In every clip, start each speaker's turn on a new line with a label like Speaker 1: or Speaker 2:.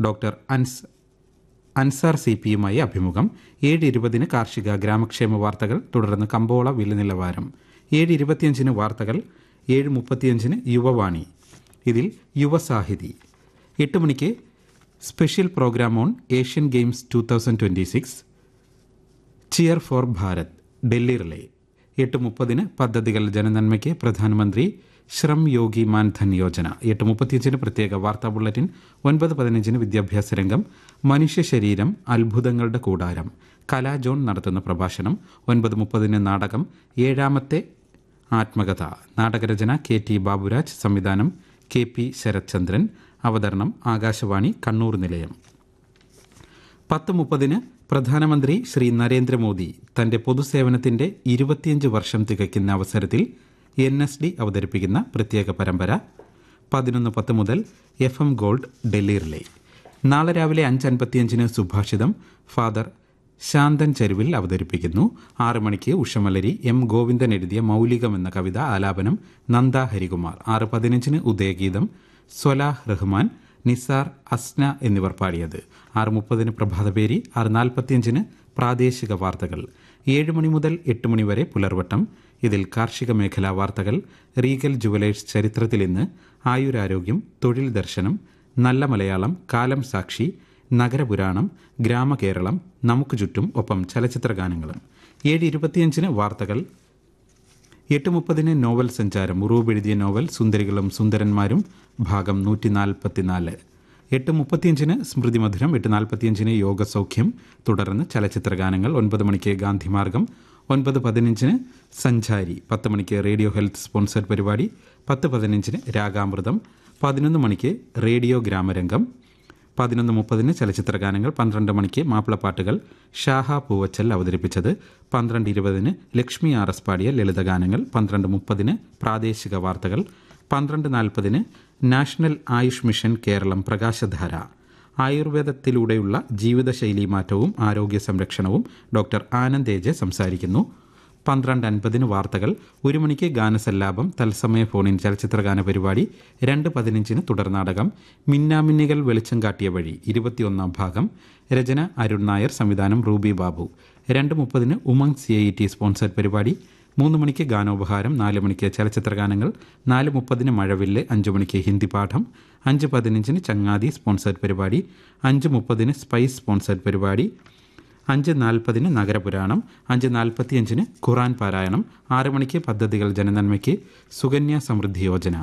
Speaker 1: doctor അൻസ് Ansar C പിയുമായി അഭിമുഖം ഏഴ് ഇരുപതിന് കാർഷിക ഗ്രാമക്ഷേമ വാർത്തകൾ തുടർന്ന് കമ്പോള വില നിലവാരം ഏഴ് ഇരുപത്തിയഞ്ചിന് വാർത്തകൾ ഏഴ് മുപ്പത്തിയഞ്ചിന് യുവവാണി ഇതിൽ യുവസാഹിതി എട്ട് മണിക്ക് special programme on Asian Games two thousand twenty six cheer for Bharat Delhi relay എട്ട് മുപ്പതിന് പദ്ധതികൾ ജനനന്മയ്ക്ക് പ്രധാനമന്ത്രി ശ്രം യോഗി മാൻധൻ യോജന എട്ട് മുപ്പത്തിയഞ്ചിന് പ്രത്യേക വാർത്താ ബുള്ളറ്റിൻ ഒൻപത് പതിനഞ്ചിന് വിദ്യാഭ്യാസ രംഗം മനുഷ്യ ശരീരം അത്ഭുതങ്ങളുടെ കൂടാരം കലാജോൺ നടത്തുന്ന പ്രഭാഷണം ഒൻപത് മുപ്പതിന് നാടകം ഏഴാമത്തെ ആത്മകഥ നാടകരചന കെ ടി ബാബുരാജ് സംവിധാനം കെ പി ശരത്ചന്ദ്രൻ അവതരണം ആകാശവാണി കണ്ണൂർ നിലയം പത്ത് മുപ്പതിന് പ്രധാനമന്ത്രി ശ്രീ നരേന്ദ്രമോദി തന്റെ പൊതുസേവനത്തിന്റെ ഇരുപത്തിയഞ്ച് വർഷം തികയ്ക്കുന്ന അവസരത്തിൽ എൻ എസ് ഡി അവതരിപ്പിക്കുന്ന പ്രത്യേക പരമ്പര പതിനൊന്ന് പത്ത് മുതൽ F M Gold Delhi relay നാളെ രാവിലെ അഞ്ച് അൻപത്തിയഞ്ചിന് സുഭാഷിതം ഫാദർ ശാന്തൻ ചെരുവിൽ അവതരിപ്പിക്കുന്നു ആറ് മണിക്ക് ഉഷമലരി എം ഗോവിന്ദൻ എഴുതിയ മൗലികം എന്ന കവിത ആലാപനം നന്ദ ഹരികുമാർ ആറ് പതിനഞ്ചിന് ഉദയഗീതം സ്വലാഹ് റഹ്മാൻ നിസാർ അസ്ന എന്നിവർ പാടിയത് ആറ് മുപ്പതിന് പ്രഭാതപേരി ആറ് നാൽപ്പത്തിയഞ്ചിന് പ്രാദേശിക വാർത്തകൾ ഏഴ് മണി മുതൽ എട്ട് മണി വരെ പുലർവട്ടം ഇതിൽ കാർഷിക മേഖലാ വാർത്തകൾ റീഗൽ ജുവലേഴ്സ് ചരിത്രത്തിൽ ഇന്ന് ആയുരാരോഗ്യം തൊഴിൽ ദർശനം നല്ല മലയാളം കാലം സാക്ഷി നഗരപുരാണം ഗ്രാമകേരളം നമുക്ക് ചുറ്റും ഒപ്പം ചലച്ചിത്ര ഗാനങ്ങളും ഏഴ് ഇരുപത്തിയഞ്ചിന് വാർത്തകൾ എട്ട് മുപ്പതിന് നോവൽ സഞ്ചാരം ഉറൂബ് എഴുതിയ നോവൽ സുന്ദരികളും സുന്ദരന്മാരും ഭാഗം നൂറ്റി നാൽപ്പത്തിനാല് എട്ട് മുപ്പത്തിയഞ്ചിന് സ്മൃതി മധുരം എട്ട് നാൽപ്പത്തിയഞ്ചിന് യോഗസൗഖ്യം തുടർന്ന് ചലച്ചിത്ര ഗാനങ്ങൾ ഒൻപത് മണിക്ക് ഗാന്ധിമാർഗം ഒൻപത് പതിനഞ്ചിന് സഞ്ചാരി പത്ത് മണിക്ക് റേഡിയോ ഹെൽത്ത് സ്പോൺസർഡ് പരിപാടി പത്ത് പതിനഞ്ചിന് രാഗാമൃതം പതിനൊന്ന് മണിക്ക് റേഡിയോ ഗ്രാമരംഗം പതിനൊന്ന് മുപ്പതിന് ചലച്ചിത്ര ഗാനങ്ങൾ പന്ത്രണ്ട് മണിക്ക് മാപ്പിളപ്പാട്ടുകൾ ഷാഹ പൂവച്ചൽ അവതരിപ്പിച്ചത് പന്ത്രണ്ട് ഇരുപതിന് ലക്ഷ്മി ആർ എസ് പാടിയ ലളിതഗാനങ്ങൾ പന്ത്രണ്ട് മുപ്പതിന് പ്രാദേശിക വാർത്തകൾ പന്ത്രണ്ട് നാൽപ്പതിന് നാഷണൽ ആയുഷ് മിഷൻ കേരളം പ്രകാശധാര ആയുർവേദത്തിലൂടെയുള്ള ജീവിതശൈലി മാറ്റവും ആരോഗ്യ സംരക്ഷണവും ഡോക്ടർ ആനന്ദ് ഏജെ സംസാരിക്കുന്നു പന്ത്രണ്ട് അൻപതിന് വാർത്തകൾ ഒരു മണിക്ക് ഗാനസല്ലാപം തത്സമയ ഫോണിൻ ചലച്ചിത്രഗാന പരിപാടി രണ്ട് പതിനഞ്ചിന് തുടർനാടകം മിന്നാമിന്നികൾ വെളിച്ചം കാട്ടിയ വഴി ഇരുപത്തിയൊന്നാം ഭാഗം രചന അരുൺ നായർ സംവിധാനം റൂബി ബാബു രണ്ട് മുപ്പതിന് Umang C I T sponsored പരിപാടി മൂന്ന് മണിക്ക് ഗാനോപഹാരം നാല് മണിക്ക് ചലച്ചിത്ര ഗാനങ്ങൾ നാല് മുപ്പതിന് മഴവില്ല് അഞ്ച് മണിക്ക് ഹിന്ദി പാഠം അഞ്ച് പതിനഞ്ചിന് ചങ്ങാതി സ്പോൺസർഡ് പരിപാടി അഞ്ച് മുപ്പതിന് സ്പൈസ് സ്പോൺസർഡ് പരിപാടി അഞ്ച് നാൽപ്പതിന് നഗരപുരാണം അഞ്ച് നാൽപ്പത്തിയഞ്ചിന് ഖുറാൻ പാരായണം ആറ് മണിക്ക് പദ്ധതികൾ ജനനന്മയ്ക്ക് സുകന്യ സമൃദ്ധി യോജന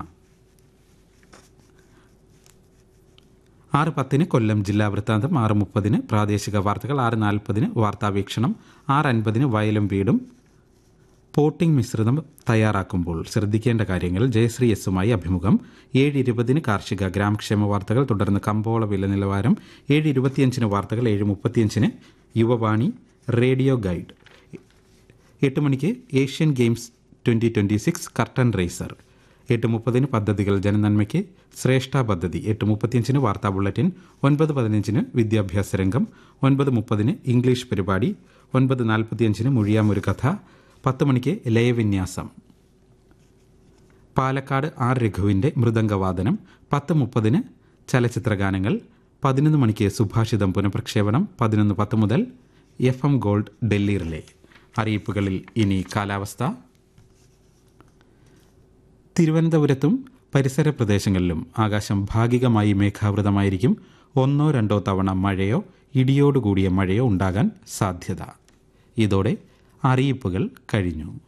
Speaker 1: ആറ് പത്തിന് കൊല്ലം ജില്ലാ വൃത്താന്തം ആറ് മുപ്പതിന് പ്രാദേശിക വാർത്തകൾ ആറ് നാൽപ്പതിന് വാർത്താവീക്ഷണം ആറ് അൻപതിന് വയലും വീടും പോട്ടിംഗ് മിശ്രിതം തയ്യാറാക്കുമ്പോൾ ശ്രദ്ധിക്കേണ്ട കാര്യങ്ങൾ ജയശ്രീ എസുമായി അഭിമുഖം ഏഴ് ഇരുപതിന് കാർഷിക ഗ്രാമക്ഷേമ വാർത്തകൾ തുടർന്ന് കമ്പോള വില നിലവാരം ഏഴ് ഇരുപത്തിയഞ്ചിന് വാർത്തകൾ ഏഴ് മുപ്പത്തിയഞ്ചിന് യുവവാണി റേഡിയോ ഗൈഡ് എട്ട് മണിക്ക് Asian Games twenty twenty six curtain raiser എട്ട് മുപ്പതിന് പദ്ധതികൾ ജനനന്മയ്ക്ക് ശ്രേഷ്ഠ പദ്ധതി എട്ട് മുപ്പത്തിയഞ്ചിന് വാർത്താ ബുള്ളറ്റിൻ ഒൻപത് പതിനഞ്ചിന് വിദ്യാഭ്യാസ രംഗം ഒൻപത് മുപ്പതിന് ഇംഗ്ലീഷ് പരിപാടി ഒൻപത് നാൽപ്പത്തിയഞ്ചിന് മുഴിയാം ഒരു കഥ പത്ത് മണിക്ക് ലയവിന്യാസം പാലക്കാട് ആർ രഘുവിൻ്റെ മൃദംഗവാദനം പത്ത് മുപ്പതിന് ചലച്ചിത്ര ഗാനങ്ങൾ പതിനൊന്ന് മണിക്ക് സുഭാഷിതം പുനഃപ്രക്ഷേപണം പതിനൊന്ന് പത്ത് മുതൽ F M Gold Delhi relay അറിയിപ്പുകളിൽ ഇനി കാലാവസ്ഥ തിരുവനന്തപുരത്തും പരിസര പ്രദേശങ്ങളിലും ആകാശം ഭാഗികമായി മേഘാവൃതമായിരിക്കും ഒന്നോ രണ്ടോ തവണ മഴയോ ഇടിയോടുകൂടിയ മഴയോ ഉണ്ടാകാൻ സാധ്യത ഇതോടെ അറിയിപ്പുകൾ കഴിഞ്ഞു